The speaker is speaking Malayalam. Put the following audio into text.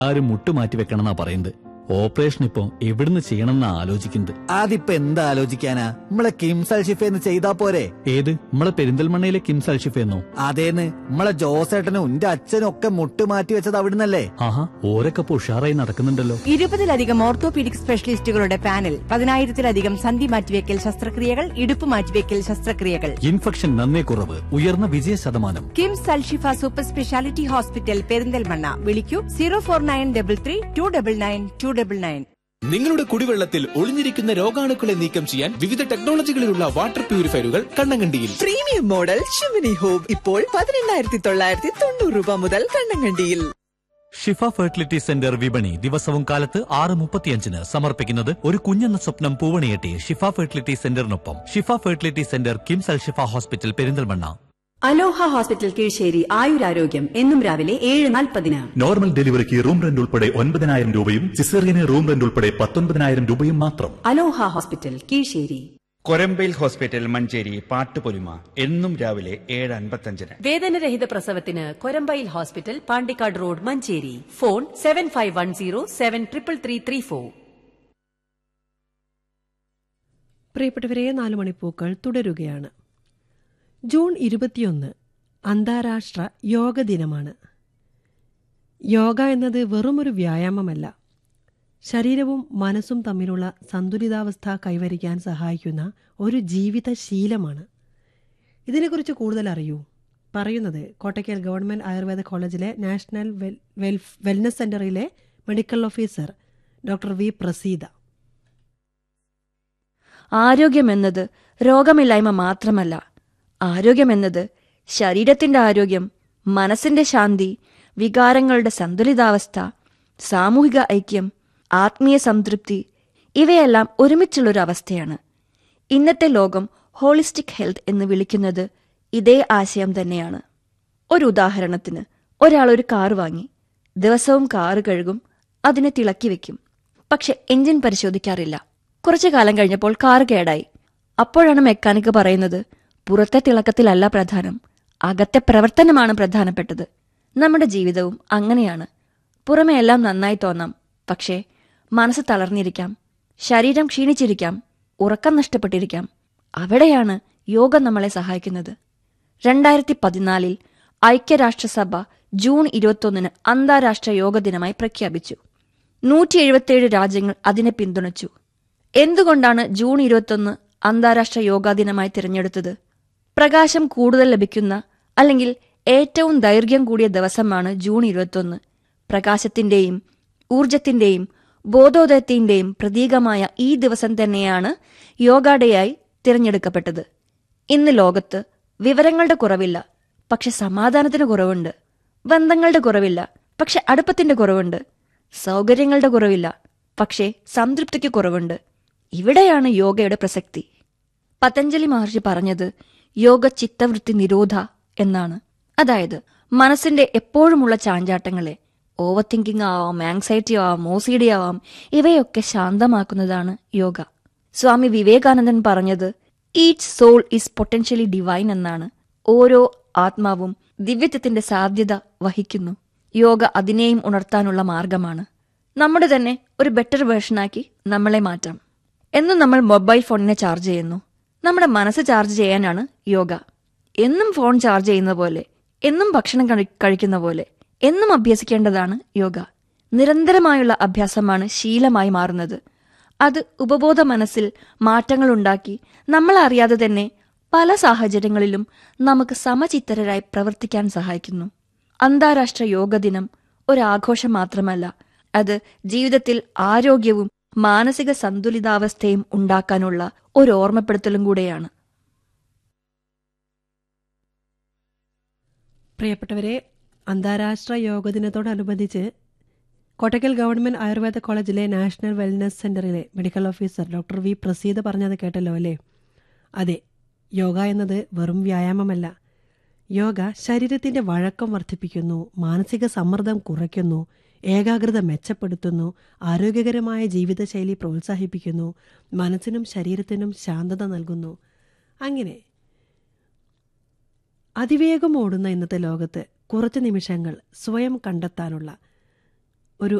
ആരും മുട്ടുമാറ്റി വെക്കണമെന്നാ പറയുന്നത് ഓപ്പറേഷൻ ഇപ്പൊ എവിടുന്ന് ചെയ്യണമെന്നാ ആലോചിക്കുന്നത് അതിപ്പോ എന്താ ആലോചിക്കാനാ നമ്മളെ കിംസൽ ഷിഫേന്ന് ചെയ്താ പോരെ ഏത് നമ്മളെ പെരിന്തൽമണ്ണയിലെ കിംസ് അൽഷിഫെന്നോ അതേന്ന് നമ്മളെ ജോസേട്ടനും എന്റെ അച്ഛനും ഒക്കെ മുട്ട് മാറ്റി വെച്ചത് അവിടുന്നല്ലേ ആഹാ ഓരൊക്കെ ഇപ്പൊ ഉഷാറായി നടക്കുന്നുണ്ടല്ലോ ഇരുപതിലധികം ഓർത്തോപീഡിക് സ്പെഷ്യലിസ്റ്റുകളുടെ പാനൽ പതിനായിരത്തിലധികം സന്ധി മാറ്റിവെക്കൽ ശസ്ത്രക്രിയകൾ ഇടുപ്പ് മാറ്റിവെക്കൽ ശസ്ത്രക്രിയകൾ ഇൻഫെക്ഷൻ നന്നേ കുറവ് ഉയർന്ന വിജയ ശതമാനം KIMS Al Shifa super speciality hospital Perinthalmanna വിളിക്കൂ zero four nine double three two double nine two double nine നിങ്ങളുടെ കുടിവെള്ളത്തിൽ ഒളിഞ്ഞിരിക്കുന്ന രോഗാണുക്കളെ നീക്കം ചെയ്യാൻ വിവിധ ടെക്നോളജികളിലുള്ള വാട്ടർ പ്യൂരിഫയറുകൾ കണ്ണങ്കണ്ടിയിൽ പ്രീമിയം മോഡൽ ഷിമിനി ഹോം ഇപ്പോൾ പതിനെണ്ണായിരത്തി തൊള്ളായിരത്തി തൊണ്ണൂറ് രൂപ മുതൽ കണ്ണങ്കണ്ടിയിൽ ഷിഫ ഫെർട്ടിലിറ്റി സെന്റർ വിപണി ദിവസവും കാലത്ത് ആറ് മുപ്പത്തിയഞ്ചിന് സമർപ്പിക്കുന്നത് ഒരു കുഞ്ഞെന്ന സ്വപ്നം പൂവണിയെട്ടി ഷിഫ ഫെർട്ടിലിറ്റി സെന്ററിനൊപ്പം Shifa fertility centre KIMS Al Shifa hospital Perinthalmanna Aloha hospital Kizhisseri ആയുരാരോഗ്യം എന്നും രാവിലെ ഏഴ് നാൽപ്പതിന് നോർമൽ ഡെലിവറിക്ക് റൂം റെന്റ് ഉൾപ്പെടെ ഒൻപതിനായിരം രൂപയും സിസേറിയന് റൂം റെന്റ് ഉൾപ്പെടെ പത്തൊൻപതിനായിരം രൂപയും മാത്രം Aloha hospital Kizhisseri Korambayil hospital Manjeri പാട്ടുപൊലിമ എന്നും രാവിലെ ഏഴ് അൻപത്തഞ്ചിന് വേദനരഹിത പ്രസവത്തിന് Korambayil hospital Pandikkad road Manjeri phone seven five one zero seven triple three three four പ്രിയപ്പെട്ടവരെ നാലു മണിപ്പൂക്കൾ തുടരുകയാണ് ജൂൺ ഇരുപത്തിയൊന്ന് അന്താരാഷ്ട്ര യോഗ ദിനമാണ് യോഗ എന്നത് വെറുമൊരു വ്യായാമമല്ല ശരീരവും മനസ്സും തമ്മിലുള്ള സന്തുലിതാവസ്ഥ കൈവരിക്കാൻ സഹായിക്കുന്ന ഒരു ജീവിതശീലമാണ് ഇതിനെക്കുറിച്ച് കൂടുതൽ അറിയൂ പറയുന്നത് കോട്ടയ്ക്കൽ ഗവൺമെന്റ് ആയുർവേദ കോളേജിലെ നാഷണൽ വെൽ വെൽഫ് വെൽനസ് സെന്ററിലെ medical officer doctor V Praseetha ആരോഗ്യമെന്നത് രോഗമില്ലായ്മ മാത്രമല്ല ആരോഗ്യമെന്നത് ശരീരത്തിന്റെ ആരോഗ്യം മനസ്സിന്റെ ശാന്തി വികാരങ്ങളുടെ സന്തുലിതാവസ്ഥ സാമൂഹിക ഐക്യം ആത്മീയ സംതൃപ്തി ഇവയെല്ലാം ഒരുമിച്ചുള്ളൊരു അവസ്ഥയാണ് ഇന്നത്തെ ലോകം ഹോളിസ്റ്റിക് ഹെൽത്ത് എന്ന് വിളിക്കുന്നത് ഇതേ ആശയം തന്നെയാണ് ഒരു ഉദാഹരണത്തിന് ഒരാൾ ഒരു കാർ വാങ്ങി ദിവസവും കാറ് കഴുകും അതിനെ തിളക്കി വെക്കും പക്ഷെ എഞ്ചിൻ പരിശോധിക്കാറില്ല കുറച്ചു കാലം കഴിഞ്ഞപ്പോൾ കാർ കേടായി അപ്പോഴാണ് മെക്കാനിക് പറയുന്നത് പുറത്തെ തിളക്കത്തിലല്ല പ്രധാനം അകത്തെ പ്രവർത്തനമാണ് പ്രധാനപ്പെട്ടത് നമ്മുടെ ജീവിതവും അങ്ങനെയാണ് പുറമെ എല്ലാം നന്നായി തോന്നാം പക്ഷേ മനസ്സ് തളർന്നിരിക്കാം ശരീരം ക്ഷീണിച്ചിരിക്കാം ഉറക്കം നഷ്ടപ്പെട്ടിരിക്കാം അവിടെയാണ് യോഗ നമ്മളെ സഹായിക്കുന്നത് രണ്ടായിരത്തി പതിനാലിൽ ഐക്യരാഷ്ട്രസഭ ജൂൺ ഇരുപത്തൊന്നിന് അന്താരാഷ്ട്ര യോഗ ദിനമായി പ്രഖ്യാപിച്ചു നൂറ്റി എഴുപത്തിയേഴ് രാജ്യങ്ങൾ അതിനെ പിന്തുണച്ചു എന്തുകൊണ്ടാണ് ജൂൺ ഇരുപത്തൊന്ന് അന്താരാഷ്ട്ര യോഗാ ദിനമായി തിരഞ്ഞെടുത്തത് പ്രകാശം കൂടുതൽ ലഭിക്കുന്ന അല്ലെങ്കിൽ ഏറ്റവും ദൈർഘ്യം കൂടിയ ദിവസമാണ് ജൂൺ ഇരുപത്തൊന്ന് പ്രകാശത്തിന്റെയും ഊർജത്തിന്റെയും ബോധോദയത്തിന്റെയും പ്രതീകമായ ഈ ദിവസം തന്നെയാണ് യോഗ ഡേയായി തിരഞ്ഞെടുക്കപ്പെട്ടത് ഇന്ന് ലോകത്ത് വിവരങ്ങളുടെ കുറവില്ല പക്ഷെ സമാധാനത്തിന് കുറവുണ്ട് ബന്ധങ്ങളുടെ കുറവില്ല പക്ഷെ അടുപ്പത്തിന്റെ കുറവുണ്ട് സൗകര്യങ്ങളുടെ കുറവില്ല പക്ഷേ സംതൃപ്തിക്ക് കുറവുണ്ട് ഇവിടെയാണ് യോഗയുടെ പ്രസക്തി പതഞ്ജലി മഹർഷി പറഞ്ഞത് യോഗ ചിത്തവൃത്തി നിരോധ എന്നാണ് അതായത് മനസ്സിന്റെ എപ്പോഴുമുള്ള ചാഞ്ചാട്ടങ്ങളെ ഓവർ തിങ്കിങ് ആവാം ആങ്സൈറ്റി ആവാം മോസിഡി ആവാം ഇവയൊക്കെ ശാന്തമാക്കുന്നതാണ് യോഗ സ്വാമി വിവേകാനന്ദൻ പറഞ്ഞത് each soul is potentially divine എന്നാണ് ഓരോ ആത്മാവും ദിവ്യത്വത്തിന്റെ സാധ്യത വഹിക്കുന്നു യോഗ അതിനെയും ഉണർത്താനുള്ള മാർഗമാണ് നമ്മുടെ തന്നെ ഒരു ബെറ്റർ വേർഷനാക്കി നമ്മളെ മാറ്റാം എന്നും നമ്മൾ മൊബൈൽ ഫോണിനെ ചാർജ് ചെയ്യുന്നു നമ്മുടെ മനസ്സ് ചാർജ് ചെയ്യാനാണ് യോഗ എന്നും ഫോൺ ചാർജ് ചെയ്യുന്ന പോലെ എന്നും ഭക്ഷണം കഴി- കഴിക്കുന്ന പോലെ എന്നും അഭ്യസിക്കേണ്ടതാണ് യോഗ നിരന്തരമായുള്ള അഭ്യാസമാണ് ശീലമായി മാറുന്നത് അത് ഉപബോധ മനസ്സിൽ മാറ്റങ്ങൾ ഉണ്ടാക്കി നമ്മൾ അറിയാതെ തന്നെ പല സാഹചര്യങ്ങളിലും നമുക്ക് സമചിത്തരായി പ്രവർത്തിക്കാൻ സഹായിക്കുന്നു അന്താരാഷ്ട്ര യോഗ ദിനം ഒരാഘോഷം മാത്രമല്ല അത് ജീവിതത്തിൽ ആരോഗ്യവും മാനസിക സന്തുലിതാവസ്ഥയും ഉണ്ടാക്കാനുള്ള ഒരു ഓർമ്മപ്പെടുത്തലും കൂടെയാണ് പ്രിയപ്പെട്ടവരെ അന്താരാഷ്ട്ര യോഗ ദിനത്തോടനുബന്ധിച്ച് കോട്ടക്കൽ ഗവൺമെന്റ് ആയുർവേദ കോളേജിലെ നാഷണൽ വെൽനസ് സെന്ററിലെ medical officer doctor V Praseed പറഞ്ഞത് കേട്ടല്ലോ അല്ലേ അതെ യോഗ എന്നത് വെറും വ്യായാമമല്ല യോഗ ശരീരത്തിന്റെ വഴക്കം വർദ്ധിപ്പിക്കുന്നു മാനസിക സമ്മർദ്ദം കുറയ്ക്കുന്നു ഏകാഗ്രത മെച്ചപ്പെടുത്തുന്നു ആരോഗ്യകരമായ ജീവിതശൈലി പ്രോത്സാഹിപ്പിക്കുന്നു മനസ്സിനും ശരീരത്തിനും ശാന്തത നൽകുന്നു അങ്ങനെ അതിവേഗം ഓടുന്ന ഇന്നത്തെ ലോകത്ത് കുറച്ച് നിമിഷങ്ങൾ സ്വയം കണ്ടെത്താനുള്ള